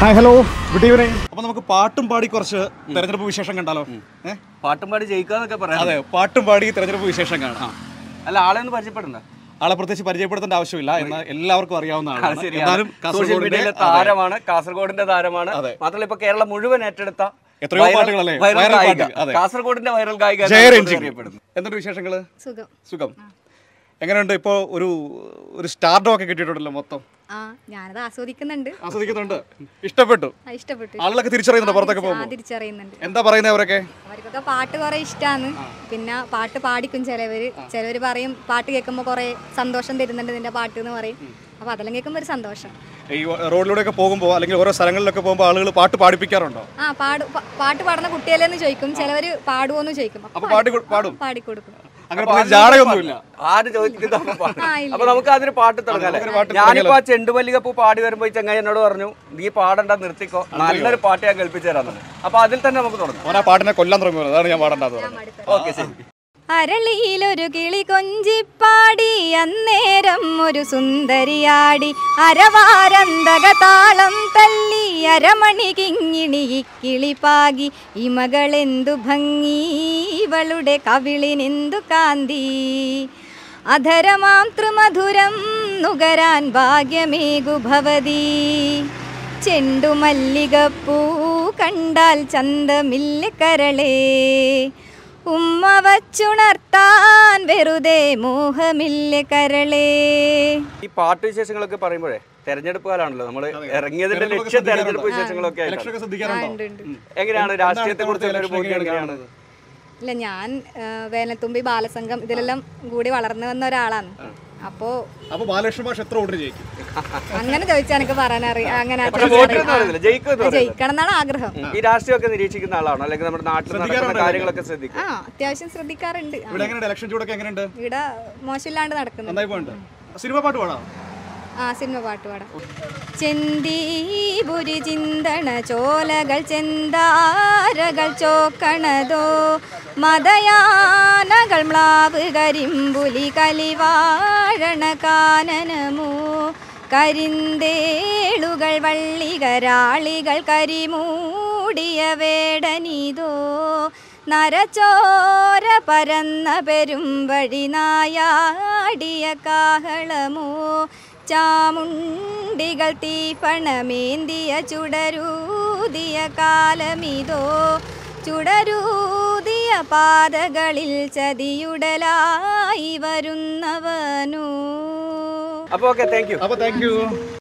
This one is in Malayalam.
ഹായ് ഹലോ ഗുഡ് ഈവനിങ് അപ്പൊ നമുക്ക് പാട്ടും പാടി കുറച്ച് തെരഞ്ഞെടുപ്പ് വിശേഷം കണ്ടാലോ ഏ? പാട്ടും പാടി ജയിക്കാന്നൊക്കെ പറയാം അതെ പാട്ടും പാടി തെരഞ്ഞെടുപ്പ് വിശേഷം കാണാം അല്ല ആളെ ഒന്ന് പരിചയപ്പെടണ്ട ആളെ പ്രത്യേകിച്ച് പരിചയപ്പെടുത്തേണ്ട ആവശ്യമില്ല എന്നാൽ എല്ലാവർക്കും അറിയാവുന്നതാണ് അത് ശരിയാണ്. എന്നാലും സോഷ്യൽ കാസർഗോഡിന്റെ മീഡിയയിലെ താരമാണ് കാസർഗോഡിന്റെ താരമാണ് അതെ. മാത്രമല്ല ഇപ്പൊ കേരളം മുഴുവൻ ഏറ്റെടുത്ത എത്രയോ viral- പാട്ടുകളല്ലേ? viral viral ഗായിക. പാട്ട്, അതെ. കാസർഗോഡിന്റെ വൈറൽ ഗായിക എന്നാണ് ജയരഞ്ജി അറിയപ്പെടുന്നത് എന്തുണ്ട് വിശേഷങ്ങള് സുഖം സുഖം എങ്ങനെയുണ്ട് ഇപ്പോ ഒരു ഒരു സ്റ്റാർഡം ഒക്കെ കിട്ടിയിട്ടുണ്ടല്ലോ മൊത്തം ആ ഞാനത് ആസ്വദിക്കുന്നുണ്ട് ആസ്വദിക്കുന്നുണ്ട് ഇഷ്ടപ്പെട്ടു ആ, ഇഷ്ടപ്പെട്ടു ആളുകളൊക്കെ തിരിച്ചറിയുന്നുണ്ട് പുറത്തൊക്കെ ആ, പോകുമ്പോൾ തിരിച്ചറിയുന്നുണ്ട് എന്താ പറയുന്നത് അവരൊക്കെ അവർക്കൊക്കെ പാട്ട് കുറെ ഇഷ്ടമാണ് പിന്നെ പാട്ട് പാടിക്കും ചിലവര് ചിലവര് പറയും പാട്ട് കേൾക്കുമ്പോൾ കുറെ സന്തോഷം തരുന്നുണ്ട് നിന്റെ പാട്ട് എന്ന് പറയും അപ്പൊ അതെല്ലാം കേൾക്കുമ്പോൾ ഒരു സന്തോഷം ഈ റോഡിലൂടെയൊക്കെ പോകുമ്പോൾ അല്ലെങ്കിൽ ഓരോ സ്ഥലങ്ങളിലൊക്കെ പോകുമ്പോൾ ആളുകൾ പാട്ട് പാടിപ്പിക്കാറുണ്ടോ ആ പാട് പ- പാട്ട് പാടുന്ന കുട്ടികളെന്ന് ചോദിക്കും ചിലവര് പാടുവോന്ന് ചോദിക്കും അപ്പൊ പാടി കൊ- പാടും പാടിക്കൊടുക്കും അങ്ങനെ പ്രത്യേകിച്ച് ജാടയൊന്നുമില്ല ആര് ചോദിക്കുന്നത് അപ്പൊ പാടും. ആ, ഇല്ല, അപ്പൊ നമുക്ക് അതിന് പാട്ട് തുടങ്ങാം നമുക്കൊരു പാട്ട് ഞാനിപ്പോ ആ ചെണ്ടുമല്ലികപ്പൂ പാടി വരുമ്പോ ഈ ചങ്ങായി എന്നോട് പറഞ്ഞു നീ പാടണ്ട നിർത്തിക്കോ നല്ലൊരു പാട്ട് ഞാൻ കേൾപ്പിച്ചു തരാമെന്ന് അപ്പൊ അതിൽ തന്നെ നമുക്ക് തുടങ്ങാം അവൻ ആ പാട്ടിനെ കൊല്ലാൻ തുടങ്ങുമല്ലോ അതാണ് ഞാൻ പാടേണ്ടത് ഓക്കെ ശരി അരളിയിലൊരു കിളി കൊഞ്ചിപ്പാടി അന്നേരം ഒരു സുന്ദരിയാടി അരവാരന്തക താളം തല്ലി അരമണി കിങ്ങിണി കിളിപ്പാകി ഇമകളെന്തു ഭംഗി ഇവളുടെ കവിളിനെന്തു കാന്തി അധരമാം ത്രിമധുരം നുകരാൻ ഭാഗ്യമേകു ഭവതി ചെണ്ടുമല്ലികപ്പൂ കണ്ടാൽ ചന്തമില്ല കരളേ ഉമ്മ വച്ചുണർത്താൻ വെറുതെ മോഹമില്ല കരളേ ഈ പാട്ട് വിശേഷങ്ങളൊക്കെ പറയുമ്പോഴേ തെരഞ്ഞെടുപ്പ് കാലാണല്ലോ നമ്മൾ ഇറങ്ങിയതിന്റെ ലക്ഷ്യം തെരഞ്ഞെടുപ്പ് വിശേഷങ്ങളൊക്കെ ആയിട്ടാണ് ഇലക്ഷനൊക്കെ ആ, ശ്രദ്ധിക്കാറുണ്ടോ ഉണ്ട്, ഉണ്ട്. എങ്ങനെയാണ് രാഷ്ട്രീയത്തെ കുറിച്ച് ഒരു ബോധ്യം എങ്ങനെയാണ് ഇല്ല ഞാൻ ആ, വേനൽത്തുമ്പി ബാലസംഘം ഇതിലെല്ലാം കൂടി വളർന്നു വന്ന ഒരാളാണ് അപ്പോ അപ്പൊ ബാലകൃഷ്ണ മാഷ് എത്ര വോട്ട് ജയിക്കും അങ്ങനെ ചോദിച്ചാൽ എനിക്ക് പറയാൻ അറിയാം അങ്ങനെ പക്ഷെ വോട്ട് എന്ന് പറയുന്നില്ല ജയിക്കും എന്ന് പറയുന്നത് ജയിക്കണം എന്നാണ് ആഗ്രഹം ഈ രാഷ്ട്രീയമൊക്കെ നിരീക്ഷിക്കുന്ന ആളാണോ അല്ലെങ്കിൽ നമ്മുടെ നാട്ടിൽ നടക്കുന്ന കാര്യങ്ങളൊക്കെ ശ്രദ്ധിക്കും ആ അത്യാവശ്യം ശ്രദ്ധിക്കാറുണ്ട് ആ, ഇവിടെ എങ്ങനെയുണ്ട് ഇലക്ഷൻ ചൂടൊക്കെ എങ്ങനെയുണ്ട് ഇവിടെ മോശമില്ലാണ്ട് നടക്കുന്നുണ്ട് നന്നായി പോയിട്ടുണ്ട് സിനിമ പാട്ട് പാടാം ആ സിനിമ പാട്ട് പാടാം ചെന്തീപുരി ചിന്തണ ചോലകൾ ചെന്താരകൾ ചോക്കണതോ മതയാനകൾ മ്ലാവ് കരിമ്പുലി കലിവാഴണ കാനനമോ കരിന്തേളുകൾ വള്ളികരാളികൾ കരിമൂടിയ വേടനിതോ നരചോര പരന്ന പെരുമ്പഴി നായാടിയ കാഹളമോ ചാമുണ്ടികൾ തീപ്പണമേന്തിയ ചുടരൂതിയ കാലമിതോ ചുടരൂതിയ പാതകളിൽ ചതിയുടലായി വരുന്നവനോ അപ്പൊ ഓക്കെ താങ്ക് യു അപ്പൊ താങ്ക് യു